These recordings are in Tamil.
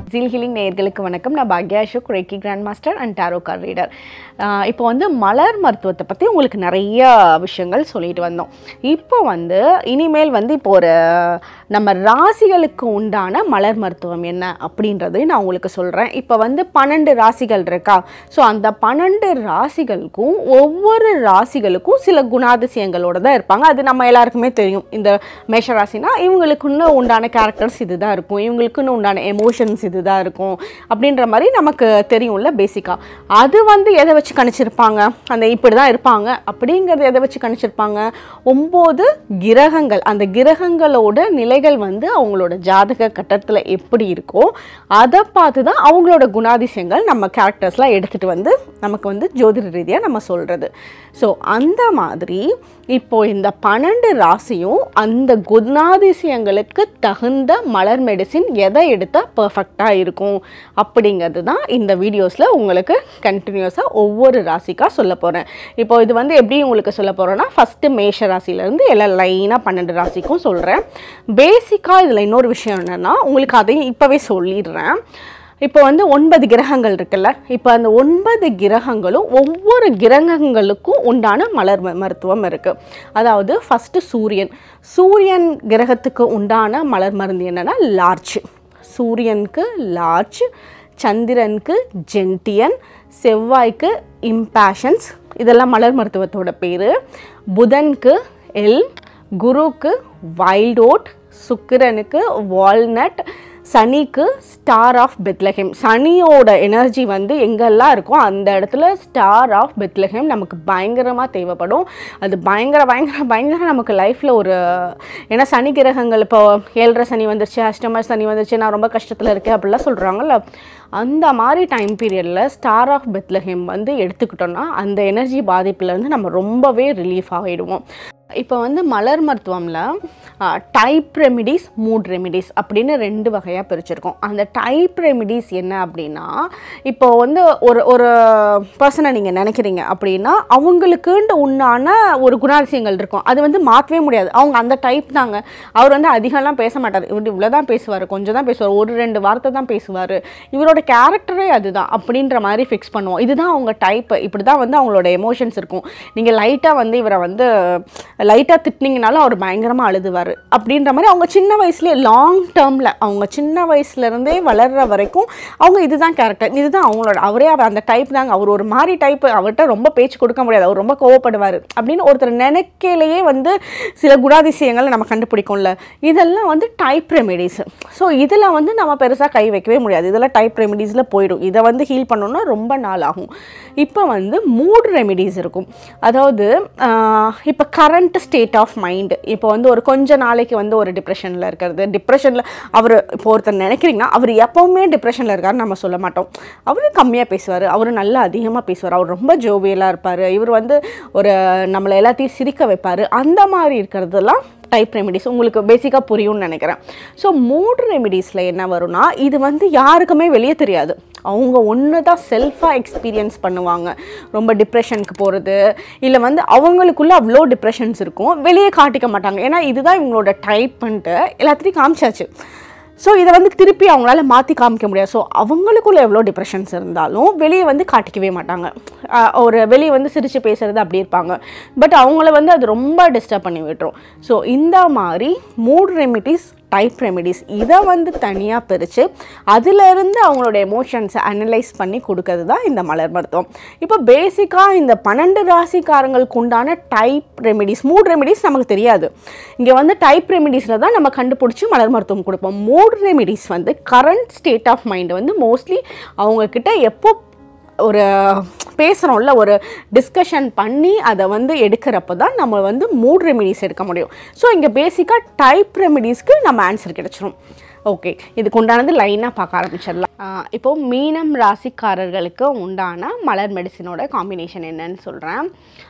ஜீல் ஹீலிங் நேயர்களுக்கு வணக்கம் நான் பாக்யா Ashok reiki grand master and tarot card reader இப்போ வந்து மலர் மருத்துவத்தை பற்றி உங்களுக்கு நிறைய விஷயங்கள் சொல்லிட்டு வந்தோம் இப்போ வந்து இனிமேல் வந்து இப்போ ஒரு நம்ம ராசிகளுக்கு உண்டான மலர் மருத்துவம் என்ன அப்படின்றது நான் உங்களுக்கு சொல்கிறேன் இப்போ வந்து பன்னெண்டு ராசிகள் இருக்கா ஸோ அந்த பன்னெண்டு ராசிகளுக்கும் ஒவ்வொரு ராசிகளுக்கும் சில குணாதிசயங்களோட தான் இருப்பாங்க அது நம்ம எல்லாருக்குமே தெரியும் இந்த மேஷ ராசினா இவங்களுக்குன்னு உண்டான கேரக்டர்ஸ் இதுதான் இருக்கும் இவங்களுக்குன்னு உண்டான எமோஷன்ஸ் இதுதான் இருக்கும் அப்படின்ற மாதிரி நமக்கு தெரியும்ல பேசிக்காக அது வந்து எதை வச்சு கணிச்சிருப்பாங்க அந்த இப்படி தான் இருப்பாங்க அப்படிங்கிறது எதை வச்சு கணிச்சிருப்பாங்க ஒம்பது கிரகங்கள் அந்த கிரகங்களோட நிலைகள் வந்து அவங்களோட ஜாதக கட்டத்தில் எப்படி இருக்கோ அதை பார்த்து தான் அவங்களோட குணாதிசயங்கள் நம்ம கேரக்டர்ஸ்லாம் எடுத்துகிட்டு வந்து நமக்கு வந்து ஜோதிட ரீதியாக நம்ம சொல்கிறது ஸோ அந்த மாதிரி இப்போ இந்த பன்னெண்டு ராசியும் அந்த குணாதிசயங்களுக்கு தகுந்த மலர் மெடிசின் எதை எடுத்தால் பர்ஃபெக்டாக இருக்கும் அப்படிங்கிறது தான் இந்த வீடியோஸில் உங்களுக்கு கண்டினியூஸாக ஒவ்வொரு ராசிக்காக சொல்ல போகிறேன் இப்போ இது வந்து எப்படி உங்களுக்கு சொல்ல போகிறேன்னா ஃபஸ்ட்டு மேஷ ராசியிலேருந்து எல்லாம் லைனாக பன்னெண்டு ராசிக்கும் சொல்கிறேன் பேசிக்காக இதில் இன்னொரு விஷயம் என்னென்னா உங்களுக்கு அதையும் இப்போவே சொல்லிடுறேன் இப்போ வந்து ஒன்பது கிரகங்கள் இருக்குல்ல இப்போ அந்த ஒன்பது கிரகங்களும் ஒவ்வொரு கிரகங்களுக்கும் உண்டான மலர் ம- மருத்துவம் இருக்குது அதாவது ஃபஸ்ட்டு சூரியன் சூரியன் கிரகத்துக்கு உண்டான மலர் மருந்து என்னென்னா லார்ஜ் சூரியனுக்கு லார்ஜ் சந்திரனுக்கு ஜென்டியன் செவ்வாய்க்கு இம்பேஷன்ஸ் இதெல்லாம் மலர் மருத்துவத்தோட பேர் புதனுக்கு எல் குருவுக்கு வைல்ட் ஓட் சுக்கிரனுக்கு வால்நட் சனிக்கு ஸ்டார் ஆஃப் பெத்லஹேம் சனியோட எனர்ஜி வந்து எங்கெல்லாம் இருக்கோ அந்த இடத்துல ஸ்டார் ஆஃப் பெத்லஹேம் நமக்கு பயங்கரமாக தேவைப்படும் அது பயங்கர பயங்கர பயங்கர நமக்கு லைஃப்பில் ஒரு ஏன்னா சனி கிரகங்கள் இப்போ ஏழரை சனி வந்துருச்சு அஷ்டம சனி வந்துருச்சு நான் ரொம்ப கஷ்டத்தில் இருக்கேன் அப்படிலாம் சொல்கிறாங்கல்ல அந்த மாதிரி டைம் பீரியடில் ஸ்டார் ஆஃப் பெத்லஹேம் வந்து எடுத்துக்கிட்டோம்னா அந்த எனர்ஜி பாதிப்புலேருந்து நம்ம ரொம்பவே ரிலீஃப் ஆகிடுவோம் இப்போ வந்து மலர் மருத்துவமில் டைப் ரெமிடிஸ் மூட் ரெமிடிஸ் அப்படின்னு ரெண்டு வகையாக பிரிச்சிருக்கோம் அந்த டைப் ரெமிடிஸ் என்ன அப்படின்னா இப்போ வந்து ஒரு ஒரு பர்சனை நீங்கள் நினைக்கிறீங்க அப்படின்னா அவங்களுக்குன்ட்டு உண்டான ஒரு குணாதிசயங்கள் இருக்கும் அது வந்து மாற்றவே முடியாது அவங்க அந்த டைப் தாங்க அவர் வந்து அதிகம்லாம் பேச மாட்டார் இவர் இவ்வளோ தான் பேசுவார் கொஞ்சம் தான் பேசுவார் ஒரு ரெண்டு வார்த்தை தான் பேசுவார் இவரோட கேரக்டரே அதுதான் அப்படின்ற மாதிரி ஃபிக்ஸ் பண்ணுவோம் இதுதான் அவங்க டைப் இப்படி தான் வந்து அவங்களோட எமோஷன்ஸ் இருக்கும் நீங்கள் லைட்டாக வந்து இவரை வந்து லைட்டாக திட்டினீங்கனாலும் அவர் பயங்கரமாக அழுதுவார் அப்படின்ற மாதிரி அவங்க சின்ன வயசுலேயே லாங் டேர்மில் அவங்க சின்ன வயசுலேருந்தே வளர்கிற வரைக்கும் அவங்க இதுதான் கேரக்டர் இதுதான் அவங்களோட அவரே அவர் அந்த டைப் தாங்க அவர் ஒரு மாதிரி டைப் அவர்கிட்ட ரொம்ப பேச்சு கொடுக்க முடியாது அவர் ரொம்ப கோவப்படுவார் அப்படின்னு ஒருத்தர் நினைக்கையிலேயே வந்து சில குணாதிசயங்களை நம்ம கண்டுபிடிக்கும்ல இதெல்லாம் வந்து டைப் ரெமெடிஸ் ஸோ இதில் வந்து நம்ம பெருசாக கை வைக்கவே முடியாது இதெல்லாம் டைப் ரெமெடிஸில் போயிடும் இதை வந்து ஹீல் பண்ணணும்னா ரொம்ப நாள் ஆகும் இப்போ வந்து மூட் ரெமெடிஸ் இருக்கும் அதாவது இப்போ கரண்ட் ஸ்டேட் ஆஃப் மைண்டு இப்போ வந்து ஒரு கொஞ்ச நாளைக்கு வந்து ஒரு டிப்ரெஷனில் இருக்கிறது டிப்ரெஷனில் அவர் இப்போ ஒருத்தர் நினைக்கிறீங்கன்னா அவர் எப்போவுமே டிப்ரெஷனில் இருக்காருன்னு நம்ம சொல்ல மாட்டோம் அவர் கம்மியாக பேசுவார் அவர் நல்லா அதிகமாக பேசுவார் அவர் ரொம்ப ஜோவியலாக இருப்பார் இவர் வந்து ஒரு நம்மளை எல்லாத்தையும் சிரிக்க வைப்பார் அந்த மாதிரி இருக்கிறதெல்லாம் டைப் ரெமிடிஸ் உங்களுக்கு பேசிக்காக புரியும்னு நினைக்கிறேன் ஸோ மூட் ரெமிடிஸில் என்ன வரும்னா இது வந்து யாருக்குமே வெளியே தெரியாது அவங்க ஒன்று தான் செல்ஃபாக எக்ஸ்பீரியன்ஸ் பண்ணுவாங்க ரொம்ப டிப்ரெஷனுக்கு போகிறது இல்லை வந்து அவங்களுக்குள்ள அவ்வளோ டிப்ரெஷன்ஸ் இருக்கும் வெளியே காட்டிக்க மாட்டாங்க ஏன்னா இதுதான் இவங்களோட டைப் பண்ணிட்டு எல்லாத்தையும் காமிச்சாச்சு ஸோ இதை வந்து திருப்பி அவங்களால மாற்றி காமிக்க முடியாது ஸோ அவங்களுக்குள்ள எவ்வளோ டிப்ரெஷன்ஸ் இருந்தாலும் வெளியே வந்து காட்டிக்கவே மாட்டாங்க ஆஹ் ஒரு வெளியே வந்து சிரித்து பேசுறது அப்படி இருப்பாங்க பட் அவங்கள வந்து அது ரொம்ப டிஸ்டர்ப் பண்ணி விட்டுரும் ஸோ இந்த மாதிரி மூட் ரெமிடிஸ் டைப் ரெமிடிஸ் இதை வந்து தனியாக பிரித்து அதிலிருந்து அவங்களோட எமோஷன்ஸை அனலைஸ் பண்ணி கொடுக்கறது தான் இந்த மலர் மருத்துவம் இப்போ பேசிக்காக இந்த பன்னெண்டு ராசிக்காரங்களுக்கு உண்டான டைப் ரெமிடிஸ் மூட் ரெமிடிஸ் நமக்கு தெரியாது இங்கே வந்து டைப் ரெமிடிஸில் தான் நம்ம கண்டுபிடிச்சி மலர் மருத்துவம் கொடுப்போம் மூட் ரெமிடிஸ் வந்து கரண்ட் ஸ்டேட் ஆஃப் மைண்ட் வந்து மோஸ்ட்லி அவங்கக்கிட்ட எப்போ ஒரு பேசுகிறோம்ல ஒரு டிஸ்கஷன் பண்ணி அதை வந்து எடுக்கிறப்ப தான் நம்ம வந்து மூட் ரெமிடிஸ் எடுக்க முடியும் ஸோ இங்கே பேசிக்காக டைப் ரெமிடிஸ்க்கு நம்ம ஆன்சர் கிடச்சிரும் ஓகே இதுக்கு உண்டானது லைனாக பார்க்க ஆரம்பிச்சிடலாம் ஆஹ் இப்போ மீனம் ராசிக்காரர்களுக்கு உண்டான மலர் மெடிசினோட காம்பினேஷன் என்னன்னு சொல்கிறேன்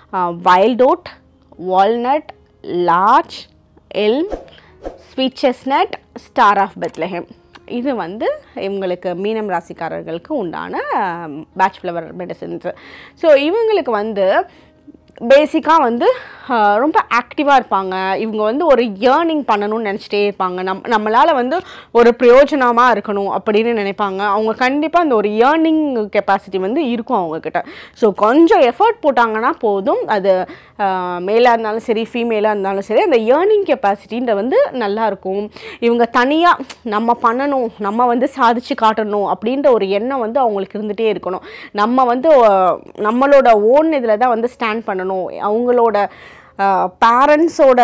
wild oat walnut large elm sweet chestnut star of Bethlehem இது வந்து இவங்களுக்கு மீனம் ராசிக்காரர்களுக்கு உண்டான பேட்ச் ஃப்ளவர் மெடிசின்ஸு ஸோ இவங்களுக்கு வந்து பேசிக்காக வந்து ஆஹ், ரொம்ப ஆக்டிவாக இருப்பாங்க இவங்க வந்து ஒரு ஏர்னிங் பண்ணணும்னு நினச்சிட்டே இருப்பாங்க நம் நம்மளால் வந்து ஒரு பிரயோஜனமாக இருக்கணும் அப்படின்னு நினைப்பாங்க அவங்க கண்டிப்பாக அந்த ஒரு ஏர்னிங் கெப்பாசிட்டி வந்து இருக்கும் அவங்கக்கிட்ட ஸோ கொஞ்சம் எஃபர்ட் போட்டாங்கன்னா போதும் அது மேலாக இருந்தாலும் சரி ஃபீமேலாக இருந்தாலும் சரி அந்த ஏர்னிங் கெப்பாசிட்டின்ற வந்து நல்லா இருக்கும் இவங்க தனியாக நம்ம பண்ணணும் நம்ம வந்து சாதிச்சு காட்டணும் அப்படின்ற ஒரு எண்ணம் வந்து அவங்களுக்கு இருந்துகிட்டே இருக்கணும் நம்ம வந்து அஹ், நம்மளோட ஓன் இதில் தான் வந்து ஸ்டாண்ட் பண்ணணும் அவங்களோட பேரண்ட்ஸோட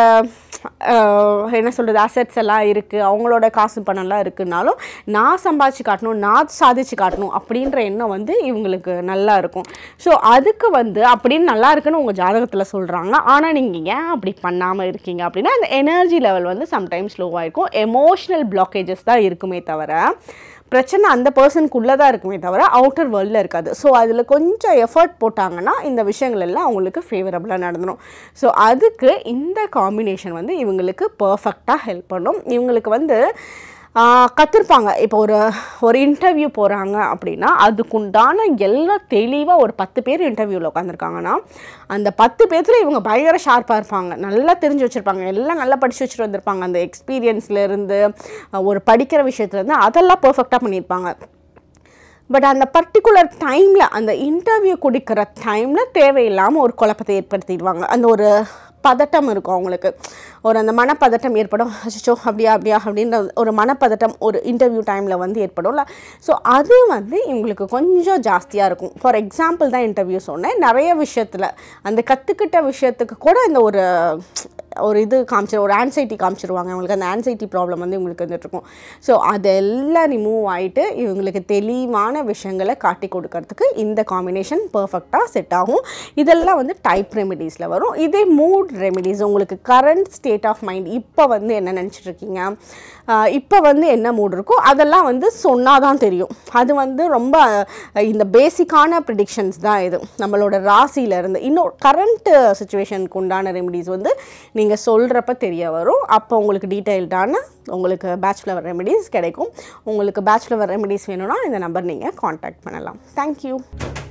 என்ன சொல்கிறது அசெட்ஸ் எல்லாம் இருக்குது அவங்களோட காசு பணம்லாம் இருக்குனாலும் நான் சம்பாதிச்சு காட்டணும் நான் சாதிச்சு காட்டணும் அப்படின்ற எண்ணம் வந்து இவங்களுக்கு நல்லா இருக்கும் ஸோ அதுக்கு வந்து அப்படின்னு நல்லா இருக்குன்னு உங்கள் ஜாதகத்தில் சொல்கிறாங்க ஆனால் நீங்கள் ஏன் அப்படி பண்ணாமல் இருக்கீங்க அப்படின்னா அந்த எனர்ஜி லெவல் வந்து சம்டைம்ஸ் லோவாக இருக்கும் எமோஷ்னல் பிளாக்கேஜஸ் தான் இருக்குமே தவிர பிரச்சனை அந்த பர்சனுக்குள்ளே தான் இருக்குமே தவிர அவுட்டர் வேர்ல்டில் இருக்காது ஸோ அதில் கொஞ்சம் எஃபர்ட் போட்டாங்கன்னா இந்த விஷயங்கள் எல்லாம் அவங்களுக்கு ஃபேவரபுளாக நடந்துடும் ஸோ அதுக்கு இந்த காம்பினேஷன் வந்து இவங்களுக்கு பர்ஃபெக்டாக ஹெல்ப் பண்ணும் இவங்களுக்கு வந்து கற்றுருப்பாங்க இப்போ ஒரு ஒரு இன்டர்வியூ போகிறாங்க அப்படின்னா அதுக்குண்டான எல்லாம் தெளிவாக ஒரு பத்து பேர் இன்டர்வியூவில் உட்காந்துருக்காங்கன்னா அந்த பத்து பேர்த்துல இவங்க பயங்கர ஷார்ப்பாக இருப்பாங்க நல்லா தெரிஞ்சு வச்சுருப்பாங்க எல்லாம் நல்லா படித்து வச்சுட்டு வந்திருப்பாங்க அந்த எக்ஸ்பீரியன்ஸ்ல இருந்து அஹ், ஒரு படிக்கிற விஷயத்துலேருந்து அதெல்லாம் பர்ஃபெக்டாக பண்ணியிருப்பாங்க பட் அந்த பர்டிகுலர் டைமில் அந்த இன்டர்வியூ கொடுக்குற டைமில் தேவையில்லாமல் ஒரு குழப்பத்தை ஏற்படுத்திடுவாங்க அந்த ஒரு பதட்டம் இருக்கும் அவங்களுக்கு ஒரு அந்த மனப்பதட்டம் ஏற்படும் அச்சோ அப்படியா அப்படியா அப்படின்ற ஒரு மனப்பதட்டம் ஒரு இன்டர்வியூ டைமில் வந்து ஏற்படும்ல ஸோ அது வந்து இவங்களுக்கு கொஞ்சம் ஜாஸ்தியாக இருக்கும் ஃபார் எக்ஸாம்பிள் தான் இன்டர்வியூ சொன்னேன் நிறைய விஷயத்தில் அந்த கற்றுக்கிட்ட விஷயத்துக்கு கூட இந்த ஒரு ஒரு இது காமிச்சிரு ஒரு ஆன்சைட்டி காமிச்சிருவாங்க அவங்களுக்கு அந்த ஆன்சைட்டி ப்ராப்ளம் வந்து இவங்களுக்கு வந்துட்டு இருக்கும் ஸோ அதெல்லாம் ரிமூவ் ஆகிட்டு இவங்களுக்கு தெளிவான விஷயங்களை காட்டி கொடுக்கறதுக்கு இந்த காம்பினேஷன் பர்ஃபெக்டாக செட் ஆகும் இதெல்லாம் வந்து டைப் ரெமெடிஸில் வரும் இதே மூட் ரெமெடிஸ் உங்களுக்கு கரண்ட் ஸ்டேட் ஆஃப் மைண்ட் இப்போ வந்து என்ன நினச்சிட்டு இருக்கீங்க ஆஹ் இப்போ வந்து என்ன மூட் இருக்கோ அதெல்லாம் வந்து சொன்னால் தான் தெரியும் அது வந்து ரொம்ப அஹ், இந்த பேசிக்கான ப்ரிடிக்ஷன்ஸ் தான் இது நம்மளோட ராசியில இருந்து இன்னும் கரண்ட் சுச்சுவேஷனுக்கு உண்டான ரெமெடிஸ் வந்து நீங்கள் சொல்கிறப்ப தெரிய வரும் அப்போ உங்களுக்கு டீட்டெயில்டான உங்களுக்கு பேட்ச் ஃப்ளவர் ரெமெடிஸ் கிடைக்கும் உங்களுக்கு பேட்ச் ஃப்ளவர் ரெமெடிஸ் வேணும்னா இந்த நம்பர் நீங்கள் காண்டாக்ட் பண்ணலாம் தேங்க்யூ